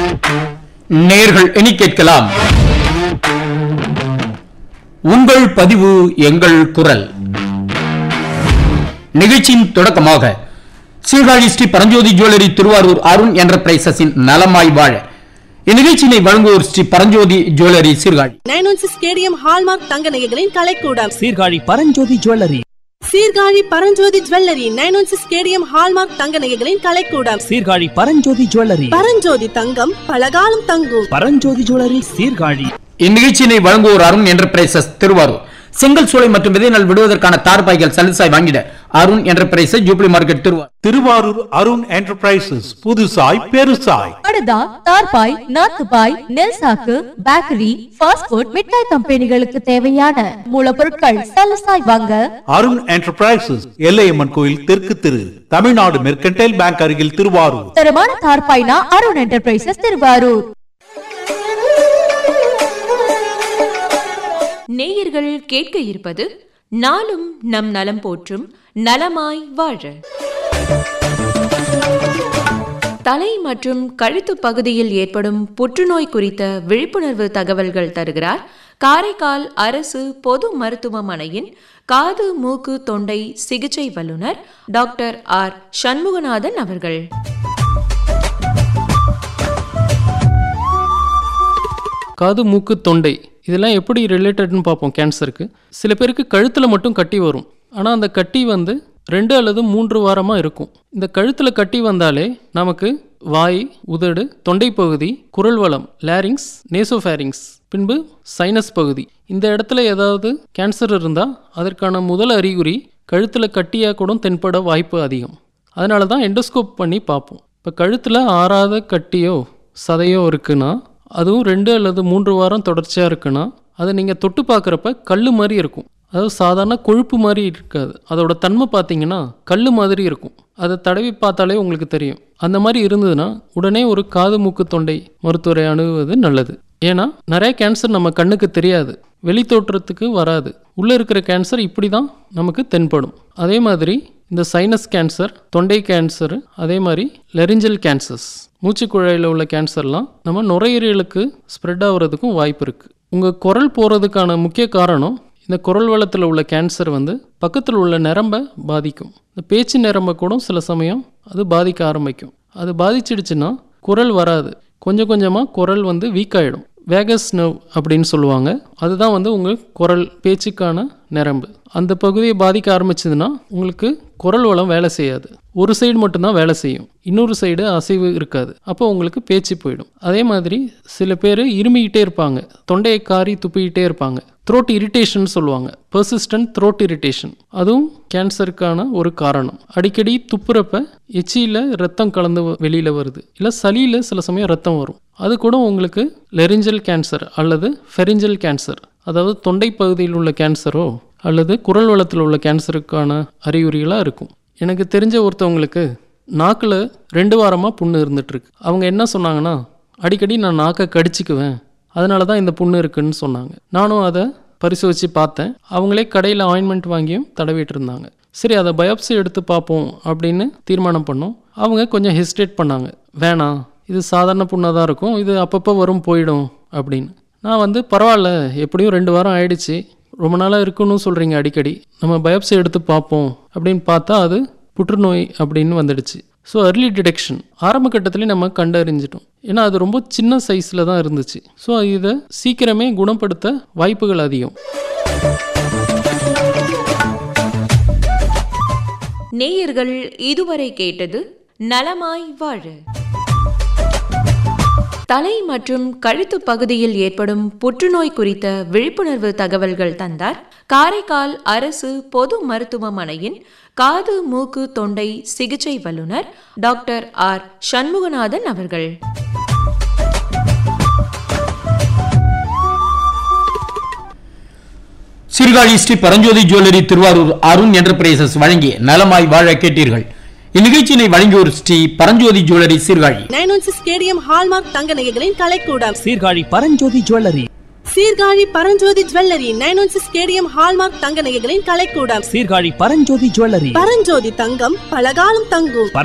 நேர்கள் எண்ணி கேட்கலாம் உங்கள் பதிவு எங்கள் குரல் நிகழ்ச்சியின் தொடக்கமாக சீர்காழி ஸ்ரீ பரஞ்சோதி ஜுவல்லரி திருவாரூர் அருண் என்டர்பிரைசஸின் நலமாய் வாழ இந்நிகழ்ச்சியினை வழங்குவோர் Sri Paranjothi jewellery Sirkazhi nine one six K D M hallmark தங்க நகைகளின் கலைக்கூடம் Sirkazhi Paranjothi jewellery Sirkazhi Paranjothi jewellery nine one six K D M hallmark தங்க நகைகளின் கலைக்கூடம் சீர்காழி பரஞ்சோதி ஜுவல்லரி பரஞ்சோதி தங்கம் பலகாலம் தங்கும் பரஞ்சோதி ஜுவல்லரி சீர்காழி இந்நிகழ்ச்சியினை வழங்குவோர் அருண் என்டர்பிரைசஸ் திருவாரூர் செங்கல் சூளை மற்றும் விதைநெல் விடுவதற்கான தார்பாய்கள் சலுசாய் வாங்கிட Arun enterprises jubilee market Thiruvarur Thiruvarur Arun enterprises புதுசாய் பெருசாய் படுதா தார்பாய் நாத்துபாய் நெல் சாக்கு பேக்கரி ஃபாஸ்ட் ஃபுட் மிட்டாய் கம்பெனிகளுக்கு தேவையான மூலப்பொருட்கள் சலசாய் வாங்க அருண் என்டர்பிரைசஸ் எல்லையம்மன் கோயில் தெற்கு திரு தமிழ்நாடு மெர்கன்டைல் பேங்க் அருகில் திருவாரூர் தரமான தார்பாய்னா அருண் என்டர்பிரைசஸ் திருவாரூர் நேயர்கள் கேட்க இருப்பது நாளும் நம் நலம் போற்றும் நலமாய் வாழ தலை மற்றும் கழுத்து பகுதியில் ஏற்படும் புற்றுநோய் குறித்த விழிப்புணர்வு தகவல்கள் தருகிறார் காரைக்கால் அரசு பொது மருத்துவமனையின் காது மூக்கு தொண்டை சிகிச்சை வல்லுநர் டாக்டர் ஆர் சண்முகநாதன் அவர்கள் காது மூக்கு தொண்டை இதெல்லாம் எப்படி ரிலேட்டட்னு பார்ப்போம் கேன்சருக்கு சில பேருக்கு கழுத்தில் மட்டும் கட்டி வரும் ஆனால் அந்த கட்டி வந்து ரெண்டு அல்லது மூன்று வாரமாக இருக்கும் இந்த கழுத்தில் கட்டி வந்தாலே நமக்கு வாய் உதடு தொண்டை பகுதி குரல் வளம் லேரிங்ஸ் நேசோஃபேரிங்ஸ் பின்பு சைனஸ் பகுதி இந்த இடத்துல ஏதாவது கேன்சர் இருந்தால் அதற்கான முதல் அறிகுறி கழுத்தில் கட்டியாக கூட தென்பட வாய்ப்பு அதிகம் அதனால தான் எண்டோஸ்கோப் பண்ணி பார்ப்போம் இப்போ கழுத்தில் ஆறாத கட்டியோ சதையோ இருக்குன்னா அதுவும் ரெண்டு அல்லது மூன்று வாரம் தொடர்ச்சியாக இருக்குன்னா அதை நீங்கள் தொட்டு பார்க்குறப்ப கல் மாதிரி இருக்கும் அதாவது சாதாரண கொழுப்பு மாதிரி இருக்காது அதோட தன்மை பார்த்தீங்கன்னா கல் மாதிரி இருக்கும் அதை தடவி பார்த்தாலே உங்களுக்கு தெரியும் அந்த மாதிரி இருந்ததுன்னா உடனே ஒரு காது மூக்கு தொண்டை மருத்துவரை அணுகுவது நல்லது ஏன்னா நிறைய கேன்சர் நம்ம கண்ணுக்கு தெரியாது வெளி தோற்றத்துக்கு வராது உள்ளே இருக்கிற கேன்சர் இப்படி தான் நமக்கு தென்படும் அதே மாதிரி இந்த சைனஸ் கேன்சர் தொண்டை கேன்சர் அதே மாதிரி லெரிஞ்சல் கேன்சர்ஸ் மூச்சுக்குழாயில் உள்ள கேன்சர்லாம் நம்ம நுரையீரலுக்கு ஸ்ப்ரெட் ஆகுறதுக்கும் வாய்ப்பு இருக்குது உங்கள் குரல் போகிறதுக்கான முக்கிய காரணம் இந்த குரல் வளத்தில் உள்ள கேன்சர் வந்து பக்கத்தில் உள்ள நரம்பை பாதிக்கும் இந்த பேச்சு நரம்பை கூட சில சமயம் அது பாதிக்க ஆரம்பிக்கும் அது பாதிச்சிடுச்சுன்னா குரல் வராது கொஞ்சம் கொஞ்சமாக குரல் வந்து வீக் ஆகிடும் வேகஸ் நர்வ் அப்படின்னு சொல்லுவாங்க அதுதான் வந்து உங்கள் குரல் பேச்சுக்கான நரம்பு அந்த பகுதியை பாதிக்க ஆரம்பிச்சதுன்னா உங்களுக்கு குரல் வளம் வேலை செய்யாது ஒரு சைடு மட்டும்தான் வேலை செய்யும் இன்னொரு சைடு அசைவு இருக்காது அப்போ உங்களுக்கு பேச்சு போயிடும் அதே மாதிரி சில பேர் இருமிக்கிட்டே இருப்பாங்க தொண்டையை காரி துப்பிக்கிட்டே இருப்பாங்க த்ரோட் இரிட்டேஷன் சொல்லுவாங்க பெர்சிஸ்டன்ட் த்ரோட் இரிட்டேஷன் அதுவும் கேன்சருக்கான ஒரு காரணம் அடிக்கடி துப்புறப்ப எச்சியில் ரத்தம் கலந்து வெளியில் வருது இல்லை சளியில் சில சமயம் ரத்தம் வரும் அது கூட உங்களுக்கு லெரிஞ்சல் கேன்சர் அல்லது ஃபெரிஞ்சல் கேன்சர் அதாவது தொண்டை பகுதியில் உள்ள கேன்சரோ அல்லது குரல் வளத்தில் உள்ள கேன்சருக்கான அறிகுறிகளாக இருக்கும் எனக்கு தெரிஞ்ச ஒருத்தவங்களுக்கு நாக்கில் ரெண்டு வாரமாக புண்ணு இருந்துகிட்ருக்கு அவங்க என்ன சொன்னாங்கன்னா அடிக்கடி நான் நாக்கை கடிச்சிக்குவேன் அதனால தான் இந்த புண்ணு இருக்குன்னு சொன்னாங்க நானும் அதை பரிசோதித்து பார்த்தேன் அவங்களே கடையில் ஆயின்மெண்ட் வாங்கியும் தடவிட்டு இருந்தாங்க சரி அதை பயாப்சி எடுத்து பார்ப்போம் அப்படின்னு தீர்மானம் பண்ணோம் அவங்க கொஞ்சம் ஹெசிடேட் பண்ணாங்க வேணாம் இது சாதாரண புண்ணாக தான் இருக்கும் இது அப்பப்போ வரும் போயிடும் அப்படின்னு நான் வந்து பரவாயில்ல எப்படியும் ரெண்டு வாரம் ஆயிடுச்சு ரொம்ப நாளாக இருக்குன்னு சொல்கிறீங்க அடிக்கடி நம்ம பயாப்சி எடுத்து பார்ப்போம் அப்படின்னு பார்த்தா அது புற்றுநோய் அப்படின்னு வந்துடுச்சு ஸோ அர்லி டிடெக்ஷன் ஆரம்ப கட்டத்திலே நம்ம கண்டறிஞ்சிட்டோம் ஏன்னா அது ரொம்ப சின்ன சைஸில் தான் இருந்துச்சு ஸோ இதை சீக்கிரமே குணப்படுத்த வாய்ப்புகள் அதிகம் நேயர்கள் இதுவரை கேட்டது நலமாய் வாழ தலை மற்றும் கழுத்து பகுதியில் ஏற்படும் புற்றுநோய் குறித்த விழிப்புணர்வு தகவல்கள் தந்தார் காரைக்கால் அரசு பொது மருத்துவமனையின் காது மூக்கு தொண்டை சிகிச்சை வல்லுநர் டாக்டர் ஆர் சண்முகநாதன் அவர்கள் சீர்காழி ஸ்ரீ பரஞ்சோதி ஜுவல்லரி திருவாரூர் அருண் என்டர்பிரைசஸ் வழங்கிய நலமாய் வாழ கேட்டீர்கள் இந்நிகழ்ச்சியினை வழங்கியோர் Sri Paranjothi jewellery Sirkazhi nine one six K D M hallmark தங்க நகைகளின் கலைக்கூடம் Sirkazhi Paranjothi jewellery Sirkazhi Paranjothi jewellery nine one six K D M hallmark தங்க நகைகளின் கலைக்கூடம் சீர்காழி பரஞ்சோதி ஜுவல்லரி பரஞ்சோதி தங்கம் பலகாலம் தங்கும்